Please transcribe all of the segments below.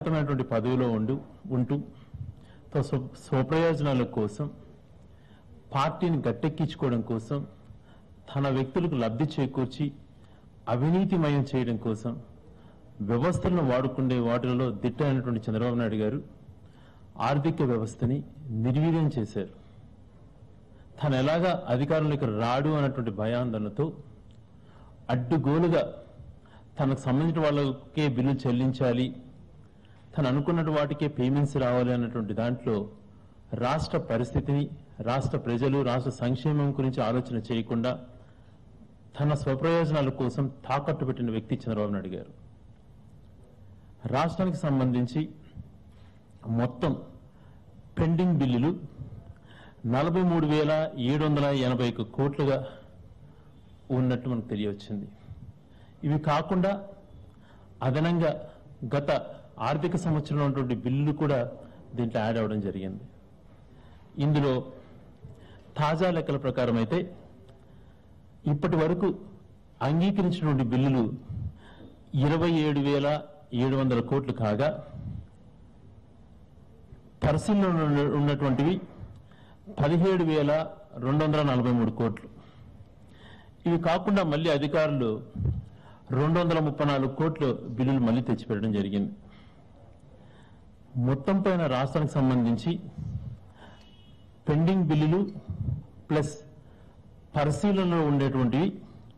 ఉన్నతమైనటువంటి పదవిలో ఉండు ఉంటూ తమ స్వ- స్వప్రయోజనాల కోసం పార్టీని గట్టెక్కించుకోవడం కోసం తన వ్యక్తులకు లబ్ధి చేకూర్చి అవినీతిమయం చేయడం కోసం వ్యవస్థలను వాడుకునే వాటిలలో దిట్టైనటువంటి చంద్రబాబు నాయుడు గారు ఆర్థిక వ్యవస్థని నిర్వీర్యం చేశారు తను ఎలాగా అధికారంలోకి రాడు అన్నటువంటి భయాందోళనతో అడ్డుగోలుగా తనకు సంబంధించిన వాళ్ళకే బిల్లు చెల్లించాలి తను అనుకున్న వాటికే పేమెంట్స్ రావాలి అన్నటువంటి దాంట్లో రాష్ట్ర పరిస్థితిని రాష్ట్ర ప్రజలు రాష్ట్ర సంక్షేమం గురించి ఆలోచన చేయకుండా తన స్వప్రయోజనాల కోసం తాకట్టు పెట్టిన వ్యక్తి చంద్రబాబు నాయుడు గారు రాష్ట్రానికి సంబంధించి మొత్తం పెండింగ్ బిల్లులు నలభై మూడు వేల ఏడు వందల ఎనభై ఒక్క కోట్లుగా ఉన్నట్టు మనకు తెలియవచ్చింది ఇవి కాకుండా అదనంగా గత ఆర్థిక సంవత్సరంలో ఉన్నటువంటి బిల్లులు కూడా దీంట్లో యాడ్ అవ్వడం జరిగింది ఇందులో తాజా లెక్కల ప్రకారం అయితే ఇప్పటి వరకు అంగీకరించినటువంటి బిల్లులు ఇరవై ఏడు వేల ఏడు వందల కోట్లు కాగా పరిశీలనలో ఉన్న- ఉన్నటువంటివి పదిహేడు వేల రెండు వందల నలభై మూడు కోట్లు ఇవి కాకుండా మళ్ళీ అధికారులు రెండు వందల ముప్పై నాలుగు కోట్లు బిల్లులు మళ్ళీ తెచ్చిపెట్టడం జరిగింది మొత్తం పైన రాష్ట్రానికి సంబంధించి పెండింగ్ బిల్లులు ప్లస్ పరిశీలనలో ఉండేటువంటివి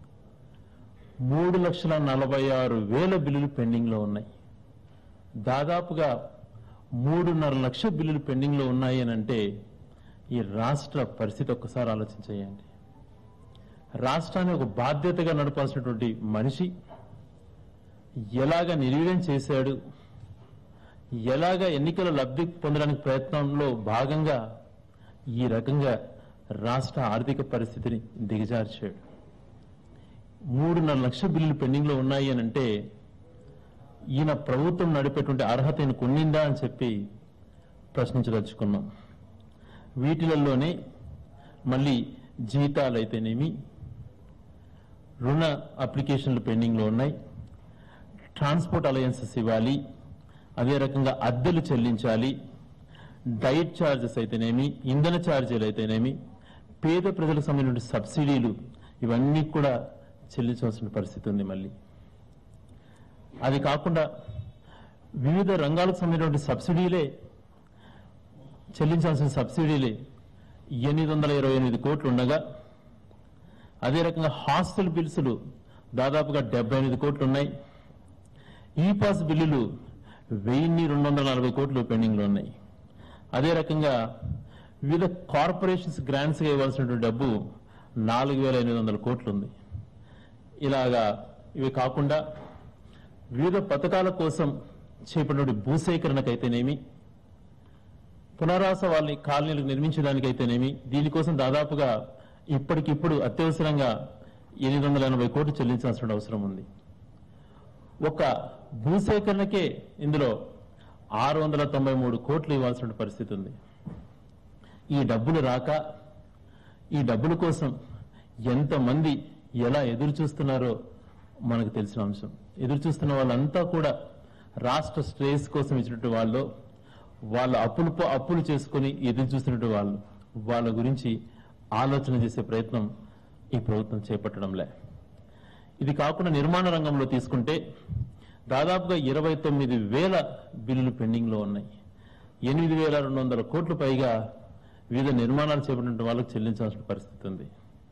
మూడు లక్షల నలభై ఆరు వేల బిల్లులు పెండింగ్లో ఉన్నాయి దాదాపుగా మూడున్నర లక్ష బిల్లులు పెండింగ్లో ఉన్నాయి అని అంటే ఈ రాష్ట్ర పరిస్థితి ఒక్కసారి ఆలోచించేయండి రాష్ట్రాన్ని ఒక బాధ్యతగా నడపాల్సినటువంటి మనిషి ఎలాగ నిర్వీర్యం చేశాడు ఎలాగ ఎన్నికల లబ్ధి పొందడానికి ప్రయత్నంలో భాగంగా ఈ రకంగా రాష్ట్ర ఆర్థిక పరిస్థితిని దిగజార్చాడు మూడున్నర లక్ష బిల్లులు పెండింగ్లో ఉన్నాయి అని అంటే ఈయన ప్రభుత్వం నడిపేటువంటి అర్హత ఈయనకు ఉన్నిందా అని చెప్పి ప్రశ్నించదలుచుకున్నాం వీటిలలోనే మళ్ళీ జీతాలు అయితేనేమి రుణ అప్లికేషన్లు పెండింగ్లో ఉన్నాయి ట్రాన్స్పోర్ట్ అలయన్సెస్ ఇవ్వాలి అదే రకంగా అద్దెలు చెల్లించాలి డైట్ ఛార్జెస్ అయితేనేమి ఇంధన ఛార్జీలు అయితేనేమి పేద ప్రజలకు సంబంధించిన సబ్సిడీలు ఇవన్నీ కూడా చెల్లించవలసిన పరిస్థితి ఉంది మళ్ళీ అది కాకుండా వివిధ రంగాలకు సంబంధించినటువంటి సబ్సిడీలే చెల్లించాల్సిన సబ్సిడీలే ఎనిమిది వందల ఇరవై ఎనిమిది కోట్లు ఉండగా అదే రకంగా హాస్టల్ బిల్సులు దాదాపుగా డెబ్బై ఎనిమిది కోట్లు ఉన్నాయి ఈ పాస్ బిల్లులు వెయ్యిన్ని రెండు వందల నలభై కోట్లు పెండింగ్లో ఉన్నాయి అదే రకంగా వివిధ కార్పొరేషన్స్ గ్రాంట్స్గా ఇవ్వాల్సినటువంటి డబ్బు నాలుగు వేల ఎనిమిది వందల కోట్లు ఉంది ఇలాగా ఇవి కాకుండా వివిధ పథకాల కోసం చేపట్టిన భూసేకరణకైతేనేమి పునరావాస వాళ్ళని కాలనీలకు నిర్మించడానికైతేనేమి దీనికోసం దాదాపుగా ఇప్పటికిప్పుడు అత్యవసరంగా ఎనిమిది వందల ఎనభై కోట్లు చెల్లించాల్సిన అవసరం ఉంది ఒక భూసేకరణకే ఇందులో ఆరు వందల తొంభై మూడు కోట్లు ఇవ్వాల్సిన పరిస్థితి ఉంది ఈ డబ్బులు రాక ఈ డబ్బుల కోసం ఎంతమంది ఎలా ఎదురు చూస్తున్నారో మనకు తెలిసిన అంశం ఎదురు చూస్తున్న వాళ్ళంతా కూడా రాష్ట్ర శ్రేయస్ కోసం ఇచ్చినట్టు వాళ్ళు వాళ్ళ అప్పులు పో- అప్పులు చేసుకొని ఎదురు చూస్తున్నట్టు వాళ్ళు వాళ్ళ గురించి ఆలోచన చేసే ప్రయత్నం ఈ ప్రభుత్వం చేపట్టడంలే ఇది కాకుండా నిర్మాణ రంగంలో తీసుకుంటే దాదాపుగా ఇరవై తొమ్మిది వేల బిల్లులు పెండింగ్లో ఉన్నాయి ఎనిమిది వేల రెండు వందల కోట్ల పైగా వివిధ నిర్మాణాలు చేపట్టిన వాళ్ళకు చెల్లించాల్సిన పరిస్థితి ఉంది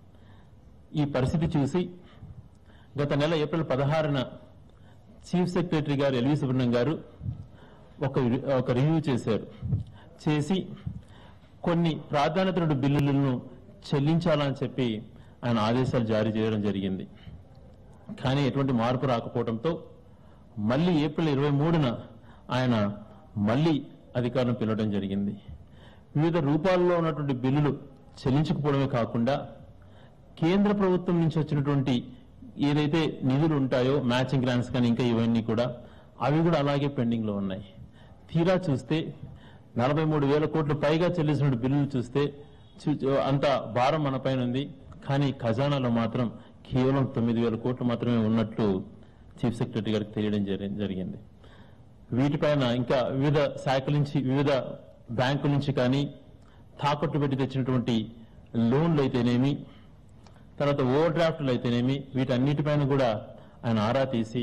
ఈ పరిస్థితి చూసి గత నెల ఏప్రిల్ పదహారున చీఫ్ సెక్రటరీ గారు ఎల్వి సుబ్రహ్మణ్యం గారు ఒక ఒక రివ్యూ చేశారు చేసి కొన్ని ప్రాధాన్యత బిల్లులను చెల్లించాలని చెప్పి ఆయన ఆదేశాలు జారీ చేయడం జరిగింది కానీ ఎటువంటి మార్పు రాకపోవడంతో మళ్ళీ ఏప్రిల్ ఇరవై మూడున ఆయన మళ్ళీ అధికారులను పిలవడం జరిగింది వివిధ రూపాల్లో ఉన్నటువంటి బిల్లులు చెల్లించకపోవడమే కాకుండా కేంద్ర ప్రభుత్వం నుంచి వచ్చినటువంటి ఏదైతే నిధులు ఉంటాయో మ్యాచింగ్ గ్రాంట్స్ కానీ ఇంకా ఇవన్నీ కూడా అవి కూడా అలాగే పెండింగ్ లో ఉన్నాయి తీరా చూస్తే నలభై మూడు వేల కోట్లు పైగా చెల్లించిన బిల్లులు చూస్తే చూ- అంత భారం మన పైన ఉంది కానీ ఖజానాలో మాత్రం కేవలం తొమ్మిది వేల కోట్లు మాత్రమే ఉన్నట్లు చీఫ్ సెక్రటరీ గారికి తెలియడం జరి- జరిగింది వీటిపైన ఇంకా వివిధ శాఖల నుంచి వివిధ బ్యాంకుల నుంచి కానీ తాకట్టు పెట్టి తెచ్చినటువంటి లోన్లు అయితేనేమి తర్వాత ఓవర్ డ్రాఫ్ట్లు అయితేనేమి వీటన్నిటిపైన కూడా ఆయన ఆరా తీసి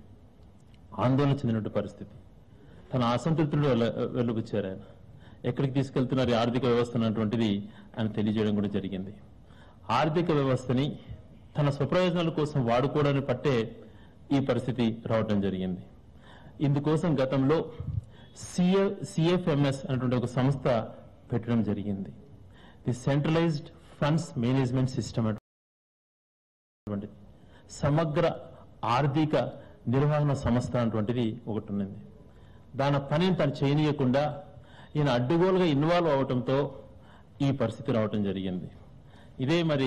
ఆందోళన చెందినటువంటి పరిస్థితి తన అసంతృప్తులు వెల్ల- వెలుబుచ్చారు ఆయన ఎక్కడికి తీసుకెళ్తున్నారు ఈ ఆర్థిక వ్యవస్థ అన్నటువంటిది ఆయన తెలియజేయడం కూడా జరిగింది ఆర్థిక వ్యవస్థని తన స్వప్రయోజనాల కోసం వాడుకోవడానికి పట్టే ఈ పరిస్థితి రావడం జరిగింది ఇందుకోసం గతంలో సిఎ సిఎఫ్ఎంఎస్ అనేటువంటి ఒక సంస్థ పెట్టడం జరిగింది the centralised funds management system అటువంటిది సమగ్ర ఆర్థిక నిర్వహణ సంస్థ అటువంటిది ఒకటి ఉన్నది దాని పనిని తను చేయనీయకుండా ఈయన అడ్డుగోలుగా ఇన్వాల్వ్ అవడంతో ఈ పరిస్థితి రావటం జరిగింది ఇదే మరి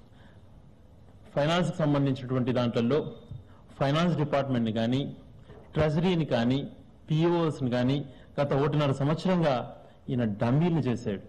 ఫైనాన్స్కి సంబంధించినటువంటి దాంట్లో ఫైనాన్స్ డిపార్ట్మెంట్ని కానీ ట్రెజరీని కానీ పిఓస్ని కానీ గత ఒకటిన్నర సంవత్సరంగా ఈయన డమ్మీలను చేశాడు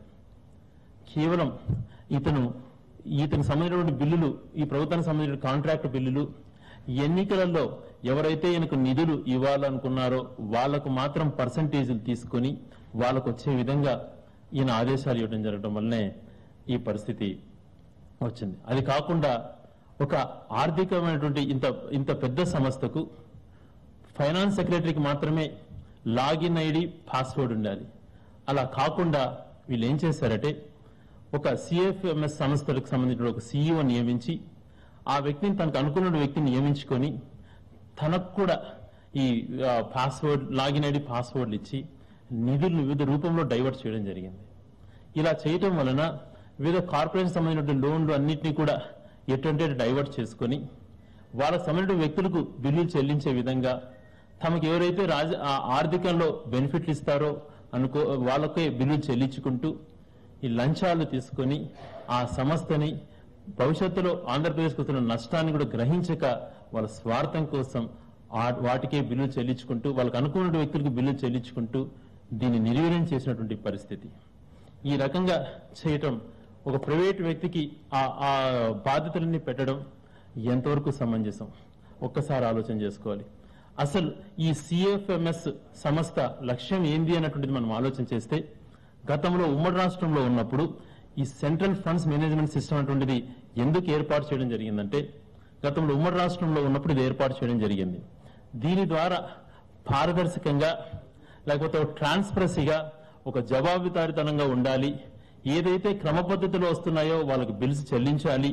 కేవలం ఇతను ఇతనికి సంబంధించినటువంటి బిల్లులు ఈ ప్రభుత్వానికి సంబంధించిన కాంట్రాక్ట్ బిల్లులు ఎన్నికలలో ఎవరైతే ఈయనకు నిధులు ఇవ్వాలనుకున్నారో వాళ్లకు మాత్రం పర్సంటేజీలు తీసుకొని వాళ్ళకు వచ్చే విధంగా ఈయన ఆదేశాలు ఇవ్వడం జరగడం వల్లనే ఈ పరిస్థితి వచ్చింది అది కాకుండా ఒక ఆర్థికమైనటువంటి ఇంత ఇంత పెద్ద సంస్థకు ఫైనాన్స్ సెక్రటరీకి మాత్రమే లాగిన్ ఐడి పాస్వర్డ్ ఉండాలి అలా కాకుండా వీళ్ళు ఏం చేశారంటే ఒక సిఎఫ్ఎంఎస్ సంస్థలకు సంబంధించిన ఒక సీఈఓ నియమించి ఆ వ్యక్తిని తనకు అనుకున్న వ్యక్తిని నియమించుకొని తనకు కూడా ఈ ఆ, పాస్వర్డ్ లాగిన్ ఐడి పాస్వర్డ్లు ఇచ్చి నిధులను వివిధ రూపంలో డైవర్ట్ చేయడం జరిగింది ఇలా చేయటం వలన వివిధ కార్పొరేషన్ సంబంధించిన లోన్లు అన్నింటినీ కూడా ఎటువంటి డైవర్ట్ చేసుకొని వాళ్ళకు సంబంధించిన వ్యక్తులకు బిల్లులు చెల్లించే విధంగా తమకు ఎవరైతే రాజ ఆ ఆర్థికంలో బెనిఫిట్లు ఇస్తారో అనుకో వాళ్ళకే బిల్లులు చెల్లించుకుంటూ ఈ లంచాలు తీసుకొని ఆ సంస్థని భవిష్యత్తులో ఆంధ్రప్రదేశ్కి వస్తున్న నష్టాన్ని కూడా గ్రహించక వాళ్ళ స్వార్థం కోసం ఆ- వాటికే బిల్లులు చెల్లించుకుంటూ వాళ్ళకు అనుకున్న వ్యక్తులకు బిల్లులు చెల్లించుకుంటూ దీన్ని నిర్వీర్యం చేసినటువంటి పరిస్థితి ఈ రకంగా చేయటం ఒక ప్రైవేట్ వ్యక్తికి ఆ ఆ బాధ్యతలన్నీ పెట్టడం ఎంతవరకు సమంజసం ఒక్కసారి ఆలోచన చేసుకోవాలి అసలు ఈ సిఎఫ్ఎంఎస్ సంస్థ లక్ష్యం ఏంది అన్నటువంటిది మనం ఆలోచన చేస్తే గతంలో ఉమ్మడి రాష్ట్రంలో ఉన్నప్పుడు ఈ సెంట్రల్ ఫండ్స్ మేనేజ్మెంట్ సిస్టమ్ అటువంటిది ఎందుకు ఏర్పాటు చేయడం జరిగిందంటే గతంలో ఉమ్మడి రాష్ట్రంలో ఉన్నప్పుడు ఇది ఏర్పాటు చేయడం జరిగింది దీని ద్వారా పారదర్శకంగా లేకపోతే ఒక ట్రాన్స్పరసీగా ఒక జవాబుదారితనంగా ఉండాలి ఏదైతే క్రమ పద్ధతిలో వస్తున్నాయో వాళ్ళకి బిల్స్ చెల్లించాలి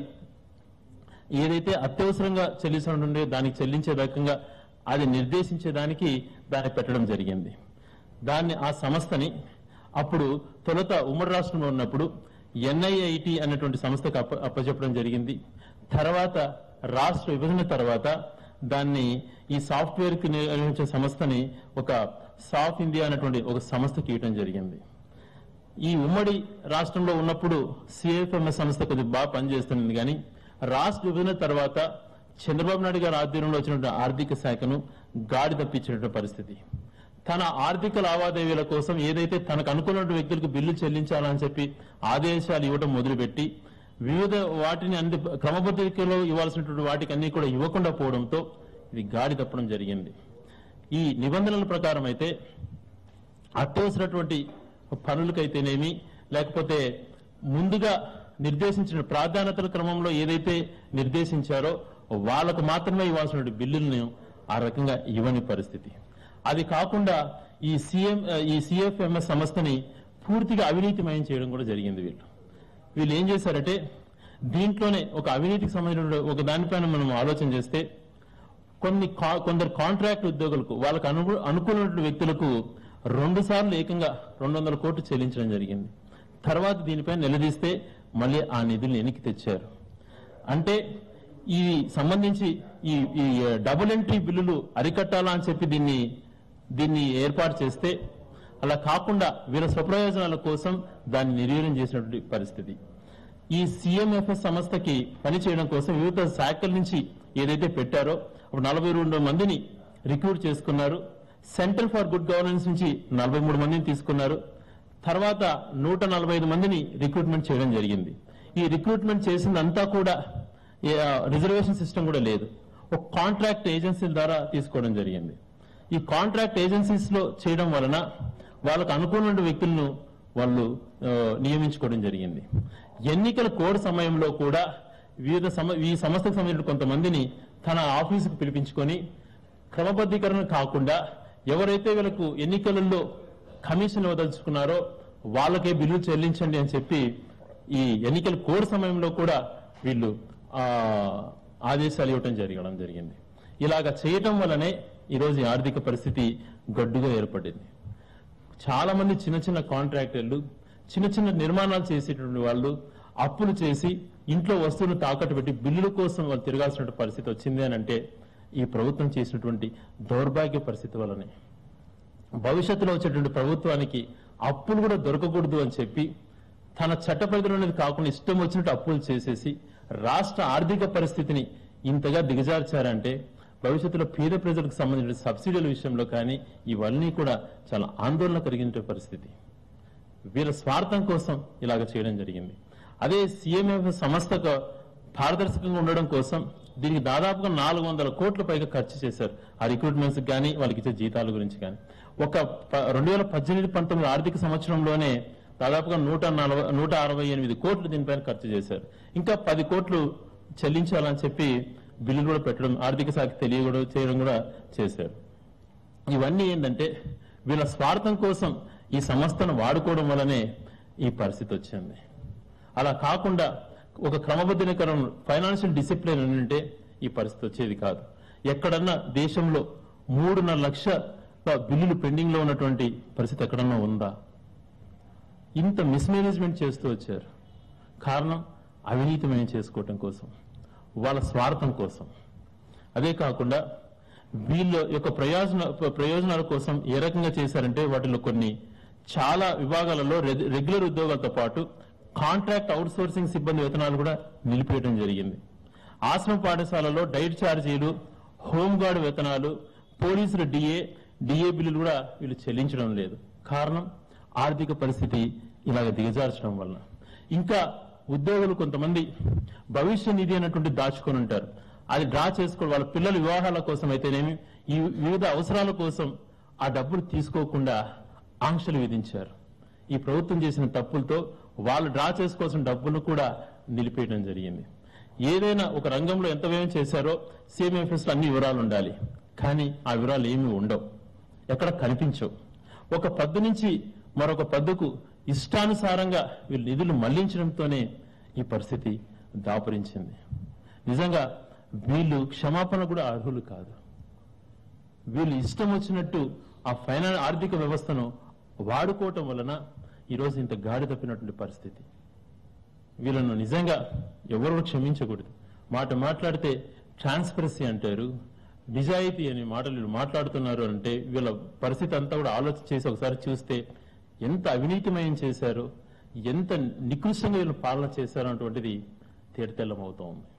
ఏదైతే అత్యవసరంగా చెల్లించడం దానికి చెల్లించే రకంగా అది నిర్దేశించేదానికి దాన్ని పెట్టడం జరిగింది దాన్ని ఆ సంస్థని అప్పుడు తొలుత ఉమ్మడి రాష్ట్రంలో ఉన్నప్పుడు ఎన్ఐఐటి అనేటువంటి సంస్థకు అప్ప అప్పచెప్పడం జరిగింది తర్వాత రాష్ట్ర విభజన తర్వాత దాన్ని ఈ సాఫ్ట్వేర్ కి నిర్వహించే సంస్థని ఒక సాఫ్ ఇండియా అనేటువంటి ఒక సంస్థకి ఇవ్వడం జరిగింది ఈ ఉమ్మడి రాష్ట్రంలో ఉన్నప్పుడు సిఎఫ్ఎంఎస్ సంస్థ కొద్దిగా బాగా పనిచేస్తుంది కానీ రాష్ట్ర విభజన తర్వాత చంద్రబాబు నాయుడు గారి ఆధ్వర్యంలో వచ్చినటువంటి ఆర్థిక శాఖను గాడి తప్పించినటువంటి పరిస్థితి తన ఆర్థిక లావాదేవీల కోసం ఏదైతే తనకు అనుకున్న వ్యక్తులకు బిల్లు చెల్లించాలని చెప్పి ఆదేశాలు ఇవ్వడం మొదలుపెట్టి వివిధ వాటిని అన్ని క్రమబద్ధతిలో ఇవ్వాల్సినటువంటి వాటికి అన్ని కూడా ఇవ్వకుండా పోవడంతో ఇది గాడి తప్పడం జరిగింది ఈ నిబంధనల ప్రకారం అయితే అత్యవసరటువంటి పనులకైతేనేమి లేకపోతే ముందుగా నిర్దేశించిన ప్రాధాన్యతల క్రమంలో ఏదైతే నిర్దేశించారో వాళ్ళకు మాత్రమే ఇవ్వాల్సిన బిల్లులను ఆ రకంగా ఇవ్వని పరిస్థితి అది కాకుండా ఈ సీఎం ఈ సిఎఫ్ఎంఎస్ సంస్థని పూర్తిగా అవినీతిమయం చేయడం కూడా జరిగింది వీళ్ళు వీళ్ళు ఏం చేశారంటే దీంట్లోనే ఒక అవినీతికి సంబంధించిన ఒక దానిపైన మనం ఆలోచన చేస్తే కొన్ని కా- కొందరు కాంట్రాక్ట్ ఉద్యోగులకు వాళ్ళకు అను అనుకున్నటువంటి వ్యక్తులకు రెండు సార్లు ఏకంగా రెండు వందల కోట్లు చెల్లించడం జరిగింది తర్వాత దీనిపై నిలదీస్తే మళ్ళీ ఆ నిధులను వెనక్కి తెచ్చారు అంటే ఈ సంబంధించి ఈ ఈ డబుల్ ఎంట్రీ బిల్లులు అరికట్టాలా అని చెప్పి దీన్ని దీన్ని ఏర్పాటు చేస్తే అలా కాకుండా వీళ్ళ స్వప్రయోజనాల కోసం దాన్ని నిర్వీర్యం చేసినటువంటి పరిస్థితి ఈ సిఎంఎఫ్ఎస్ సంస్థకి పనిచేయడం కోసం వివిధ శాఖల నుంచి ఏదైతే పెట్టారో అప్పుడు నలభై రెండు మందిని రిక్రూట్ చేసుకున్నారు సెంటర్ ఫర్ గుడ్ గవర్నెన్స్ నుంచి నలభై మూడు మందిని తీసుకున్నారు తర్వాత నూట నలభై ఐదు మందిని రిక్రూట్మెంట్ చేయడం జరిగింది ఈ రిక్రూట్మెంట్ చేసిందంతా కూడా ఏ, ఆ, రిజర్వేషన్ సిస్టమ్ కూడా లేదు ఒక కాంట్రాక్ట్ ఏజెన్సీల ద్వారా తీసుకోవడం జరిగింది ఈ కాంట్రాక్ట్ ఏజెన్సీస్ లో చేయడం వలన వాళ్ళకు అనుకూలమైన వ్యక్తులను వాళ్ళు ఆ, నియమించుకోవడం జరిగింది ఎన్నికల కోడ్ సమయంలో కూడా వివిధ సమ ఈ సంస్థకు సంబంధించిన కొంతమందిని తన ఆఫీసుకు పిలిపించుకొని క్రమబద్ధీకరణ కాకుండా ఎవరైతే వీళ్ళకు ఎన్నికలలో కమిషన్ ఇవ్వదలుచుకున్నారో వాళ్ళకే బిల్లు చెల్లించండి అని చెప్పి ఈ ఎన్నికల కోడ్ సమయంలో కూడా వీళ్ళు ఆ, ఆదేశాలు ఇవ్వటం జరగడం జరిగింది ఇలాగ చేయటం వల్లనే ఈరోజు ఈ ఆర్థిక పరిస్థితి గడ్డుగా ఏర్పడింది చాలా మంది చిన్న చిన్న కాంట్రాక్టర్లు చిన్న చిన్న నిర్మాణాలు చేసేటువంటి వాళ్ళు అప్పులు చేసి ఇంట్లో వస్తువులు తాకట్టు పెట్టి బిల్లుల కోసం వాళ్ళు తిరగాల్సిన పరిస్థితి వచ్చింది అని అంటే ఈ ప్రభుత్వం చేసినటువంటి దౌర్భాగ్య పరిస్థితి వల్లనే భవిష్యత్తులో వచ్చేటువంటి ప్రభుత్వానికి అప్పులు కూడా దొరకకూడదు అని చెప్పి తన చట్ట పరిధిలో అనేది కాకుండా ఇష్టం వచ్చినట్టు అప్పులు చేసేసి రాష్ట్ర ఆర్థిక పరిస్థితిని ఇంతగా దిగజార్చారంటే భవిష్యత్తులో పేద ప్రజలకు సంబంధించిన సబ్సిడీల విషయంలో కానీ ఇవన్నీ కూడా చాలా ఆందోళన కలిగిన పరిస్థితి వీళ్ళ స్వార్థం కోసం ఇలాగ చేయడం జరిగింది అదే సీఎంఎఫ్ సంస్థకు పారదర్శకంగా ఉండడం కోసం దీనికి దాదాపుగా నాలుగు వందల కోట్ల పైగా ఖర్చు చేశారు ఆ రిక్రూట్మెంట్స్ కానీ వాళ్ళకి ఇచ్చే జీతాల గురించి కానీ ఒక ప- రెండు వేల పద్దెనిమిది పంతొమ్మిది ఆర్థిక సంవత్సరంలోనే దాదాపుగా నూట నలభై నూట అరవై ఎనిమిది కోట్లు దీనిపైన ఖర్చు చేశారు ఇంకా పది కోట్లు చెల్లించాలని చెప్పి బిల్లులు కూడా పెట్టడం ఆర్థిక శాఖ తెలియడం చేయడం కూడా చేశారు ఇవన్నీ ఏంటంటే వీళ్ళ స్వార్థం కోసం ఈ సంస్థను వాడుకోవడం వల్లనే ఈ పరిస్థితి వచ్చింది అలా కాకుండా ఒక క్రమబద్ధీకరణ ఫైనాన్షియల్ డిసిప్లిన్ ఉంటే ఈ పరిస్థితి వచ్చేది కాదు ఎక్కడన్నా దేశంలో మూడున్నర లక్షల బిల్లులు పెండింగ్ లో ఉన్నటువంటి పరిస్థితి ఎక్కడన్నా ఉందా ఇంత మిస్మేనేజ్మెంట్ చేస్తూ వచ్చారు కారణం అవినీతిమయం చేసుకోవటం కోసం వాళ్ళ స్వార్థం కోసం అదే కాకుండా వీళ్ళ యొక్క ప్రయోజన ప్రయోజనాల కోసం ఏ రకంగా చేశారంటే వాటిలో కొన్ని చాలా విభాగాలలో రె- రెగ్యులర్ ఉద్యోగాలతో పాటు కాంట్రాక్ట్ అవుట్ సోర్సింగ్ సిబ్బంది వేతనాలు కూడా నిలిపేయడం జరిగింది ఆశ్రమ పాఠశాలలో డైట్ ఛార్జీలు హోంగార్డ్ వేతనాలు పోలీసుల డిఏ డిఏ బిల్లులు కూడా వీళ్ళు చెల్లించడం లేదు కారణం ఆర్థిక పరిస్థితి ఇలాగ దిగజార్చడం వలన ఇంకా ఉద్యోగులు కొంతమంది భవిష్య నిధి అన్నటువంటి దాచుకొని ఉంటారు అది డ్రా చేసుకోవడం వాళ్ళ పిల్లల వివాహాల కోసం అయితేనేమి ఈ వివిధ అవసరాల కోసం ఆ డబ్బులు తీసుకోకుండా ఆంక్షలు విధించారు ఈ ప్రభుత్వం చేసిన తప్పులతో వాళ్ళు డ్రా చేసుకోవాల్సిన డబ్బులు కూడా నిలిపేయడం జరిగింది ఏదైనా ఒక రంగంలో ఎంత వ్యయం చేశారో సిఎంఎఫ్ఎస్ లో అన్ని వివరాలు ఉండాలి కానీ ఆ వివరాలు ఏమీ ఉండవు ఎక్కడ కనిపించవు ఒక పద్దు నుంచి మరొక పద్దుకు ఇష్టానుసారంగా వీళ్ళు నిధులు మళ్లించడంతోనే ఈ పరిస్థితి దాపురించింది నిజంగా వీళ్ళు క్షమాపణ కూడా అర్హులు కాదు వీళ్ళు ఇష్టం వచ్చినట్టు ఆ ఫైనాన్స్ ఆర్థిక వ్యవస్థను వాడుకోవటం వలన ఈరోజు ఇంత గాడి తప్పినటువంటి పరిస్థితి వీళ్ళను నిజంగా ఎవరు క్షమించకూడదు మాట మాట్లాడితే ట్రాన్స్పరసీ అంటారు నిజాయితీ అనే మాటలు వీళ్ళు మాట్లాడుతున్నారు అంటే వీళ్ళ పరిస్థితి అంతా కూడా ఆలోచన చేసి ఒకసారి చూస్తే ఎంత అవినీతిమయం చేశారో ఎంత నికృష్టంగా వీళ్ళు పాలన చేశారో అటువంటిది తేటతెల్లం అవుతా ఉంది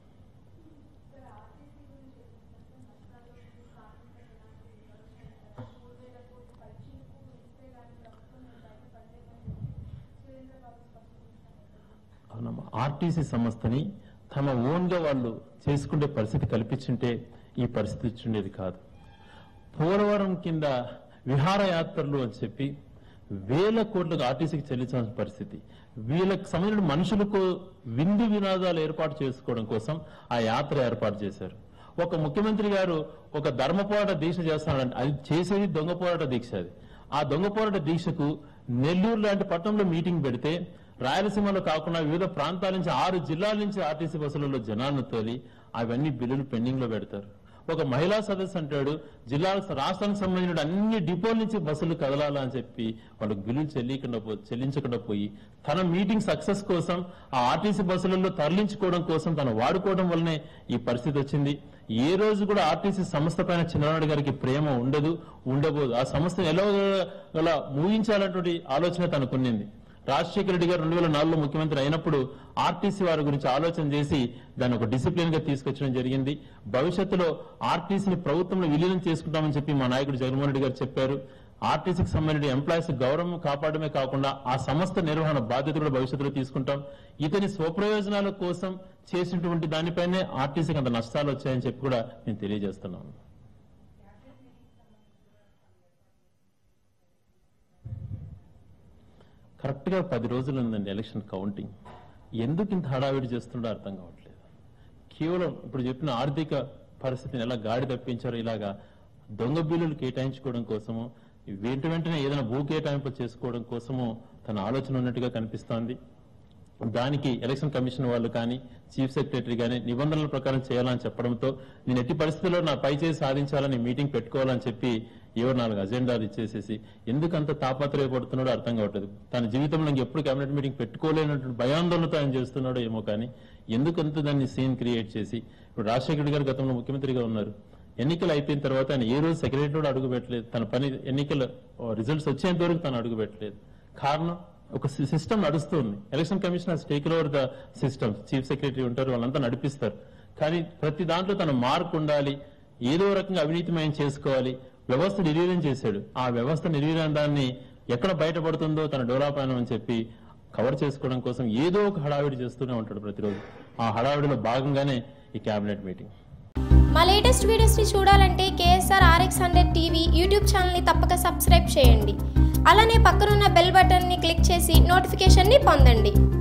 అవునమ్మా ఆర్టీసీ సంస్థని తమ ఓన్ గా వాళ్ళు చేసుకునే పరిస్థితి కల్పించుంటే ఈ పరిస్థితి వచ్చిండేది కాదు పోలవరం కింద విహారయాత్రలు అని చెప్పి వేల కోట్లకు ఆర్టీసీకి చెల్లించాల్సిన పరిస్థితి వీళ్ళకి సంబంధించిన మనుషులకు విందు వినోదాలు ఏర్పాటు చేసుకోవడం కోసం ఆ యాత్ర ఏర్పాటు చేశారు ఒక ముఖ్యమంత్రి గారు ఒక ధర్మ పోరాట దీక్ష చేస్తున్నాడంటే అది చేసేది దొంగ పోరాట దీక్ష అది ఆ దొంగ పోరాట దీక్షకు నెల్లూరు లాంటి పట్టణంలో మీటింగ్ పెడితే రాయలసీమలో కాకుండా వివిధ ప్రాంతాల నుంచి ఆరు జిల్లాల నుంచి ఆర్టీసీ బస్సులలో జనాలను తోలి అవన్నీ బిల్లులు పెండింగ్ లో పెడతారు ఒక మహిళా సదస్సు అంటాడు జిల్లా రాష్ట్రానికి సంబంధించిన అన్ని డిపోల నుంచి బస్సులు కదలాలా అని చెప్పి వాళ్ళకి బిల్లులు చెల్లికుండా పో చెల్లించకుండా పోయి తన మీటింగ్ సక్సెస్ కోసం ఆ ఆర్టీసీ బస్సులలో తరలించుకోవడం కోసం తను వాడుకోవడం వల్లనే ఈ పరిస్థితి వచ్చింది ఏ రోజు కూడా ఆర్టీసీ సంస్థ పైన చంద్రబాబు గారికి ప్రేమ ఉండదు ఉండబోదు ఆ సంస్థను ఎలా ఎలా ముగించాలన్నటువంటి ఆలోచన తనకున్నింది రాజశేఖర రెడ్డి గారు రెండు వేల నాలుగులో ముఖ్యమంత్రి అయినప్పుడు ఆర్టీసీ వారి గురించి ఆలోచన చేసి దాన్ని ఒక డిసిప్లిన్ గా తీసుకొచ్చడం జరిగింది భవిష్యత్తులో ఆర్టీసీని ప్రభుత్వంలో విలీనం చేసుకుంటామని చెప్పి మా నాయకుడు జగన్మోహన్ రెడ్డి గారు చెప్పారు ఆర్టీసీకి సంబంధించిన ఎంప్లాయీస్ గౌరవం కాపాడమే కాకుండా ఆ సంస్థ నిర్వహణ బాధ్యత కూడా భవిష్యత్తులో తీసుకుంటాం ఇతని స్వప్రయోజనాల కోసం చేసినటువంటి దానిపైనే ఆర్టీసీకి అంత నష్టాలు వచ్చాయని చెప్పి కూడా నేను తెలియజేస్తున్నాను కరెక్ట్గా పది రోజులు ఉందండి ఎలక్షన్ కౌంటింగ్ ఎందుకు ఇంత హడావిడి చేస్తుండో అర్థం కావట్లేదు కేవలం ఇప్పుడు చెప్పిన ఆర్థిక పరిస్థితిని ఎలా గాడి తప్పించారో ఇలాగా దొంగ బిల్లులు కేటాయించుకోవడం కోసము వెంట వెంటనే ఏదైనా భూ కేటాయింపు చేసుకోవడం కోసము తన ఆలోచన ఉన్నట్టుగా కనిపిస్తోంది దానికి ఎలక్షన్ కమిషన్ వాళ్ళు కానీ చీఫ్ సెక్రటరీ కానీ నిబంధనల ప్రకారం చేయాలని చెప్పడంతో నేను ఎట్టి పరిస్థితుల్లో నా పై చేసి సాధించాలని మీటింగ్ పెట్టుకోవాలని చెప్పి ఏవో నాలుగు అజెండాలు ఇచ్చేసేసి ఎందుకు అంత తాపత్రయపడుతున్నాడో అర్థం కావట్లేదు తన జీవితంలో ఇంక ఎప్పుడు కేబినెట్ మీటింగ్ పెట్టుకోలేనటువంటి భయాందోళనతో ఆయన చేస్తున్నాడో ఏమో కానీ ఎందుకు అంత దాన్ని సీన్ క్రియేట్ చేసి ఇప్పుడు రాజశేఖర రెడ్డి గారు గతంలో ముఖ్యమంత్రిగా ఉన్నారు ఎన్నికలు అయిపోయిన తర్వాత ఆయన ఏ రోజు సెక్రటరీ కూడా అడుగు పెట్టలేదు తన పని ఎన్నికల రిజల్ట్స్ వచ్చేంత వరకు తను అడుగు పెట్టలేదు కారణం ఒక సిస్టమ్ నడుస్తుంది election commission take over the system chief secretary ఉంటారు వాళ్ళంతా నడిపిస్తారు కానీ ప్రతి దాంట్లో తన మార్క్ ఉండాలి ఏదో రకంగా అవినీతిమయం చేసుకోవాలి వ్యవస్థ నిర్వీర్యం చేశాడు ఆ వ్యవస్థ నిర్వీర్యం దాన్ని ఎక్కడ బయటపడుతుందో తన డోలాపానం అని చెప్పి కవర్ చేసుకోవడం కోసం ఏదో ఒక హడావిడి చేస్తూనే ఉంటాడు ప్రతిరోజు ఆ హడావిడిలో భాగంగానే ఈ కేబినెట్ మీటింగ్ మా లేటెస్ట్ వీడియోస్ని చూడాలంటే KSR RX hundred TV YouTube ఛానల్ని తప్పక సబ్స్క్రైబ్ చేయండి అలానే పక్కనున్న బెల్ బటన్ని క్లిక్ చేసి నోటిఫికేషన్ని పొందండి